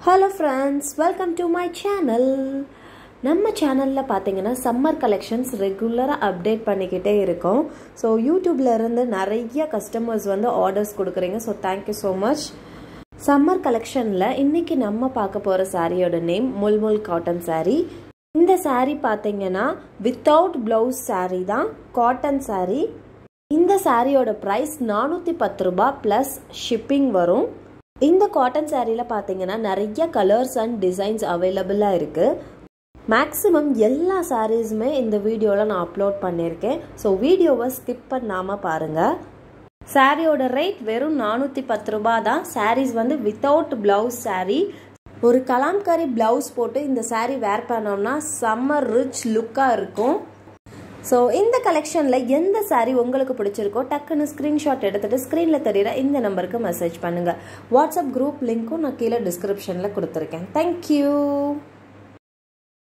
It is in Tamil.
hello friends welcome to my channel நம்ம சேனலில் பார்த்தீங்கன்னா சம்மர் கலெக்ஷன்ஸ் ரெகுலராக அப்டேட் பண்ணிக்கிட்டே இருக்கோம் ஸோ யூடியூப்ல இருந்து நிறைய கஸ்டமர்ஸ் வந்து ஆர்டர்ஸ் கொடுக்குறீங்க so thank you so much summer கலெக்ஷனில் இன்னைக்கு நம்ம பார்க்க போகிற சாரியோட நேம் முல்முல் காட்டன் saree இந்த saree பார்த்தீங்கன்னா வித்தவுட் ப்ளவுஸ் saree தான் காட்டன் saree இந்த சாரியோட ப்ரைஸ் நானூற்றி பத்து ரூபா ப்ளஸ் ஷிப்பிங் வரும் இந்த காட்டன் சாரியில் பார்த்தீங்கன்னா நிறைய கலர்ஸ் அண்ட் டிசைன்ஸ் அவைலபிளாக இருக்குது மேக்ஸிமம் எல்லா சாரீஸுமே இந்த வீடியோவில் நான் அப்லோட் பண்ணியிருக்கேன் ஸோ வீடியோவை ஸ்கிப் பண்ணாமல் பாருங்கள் சாரியோட ரேட் வெறும் நானூற்றி பத்து ரூபா தான் சாரீஸ் வந்து வித்தவுட் ப்ளவுஸ் சாரீ ஒரு கலாம்காரி ப்ளவுஸ் போட்டு இந்த சாரீ வேர் பண்ணோம்னா செம்ம ரிச் லுக்காக இருக்கும் ஸோ இந்த கலெக்ஷனில் எந்த சாரீ உங்களுக்கு பிடிச்சிருக்கோ டக்குன்னு ஸ்க்ரீன்ஷாட் எடுத்துகிட்டு ஸ்க்ரீனில் தெரியுற இந்த நம்பருக்கு மெசேஜ் பண்ணுங்கள் வாட்ஸ்அப் குரூப் லிங்க்கும் நான் கீழே டிஸ்கிரிப்ஷனில் கொடுத்துருக்கேன் தேங்க்யூ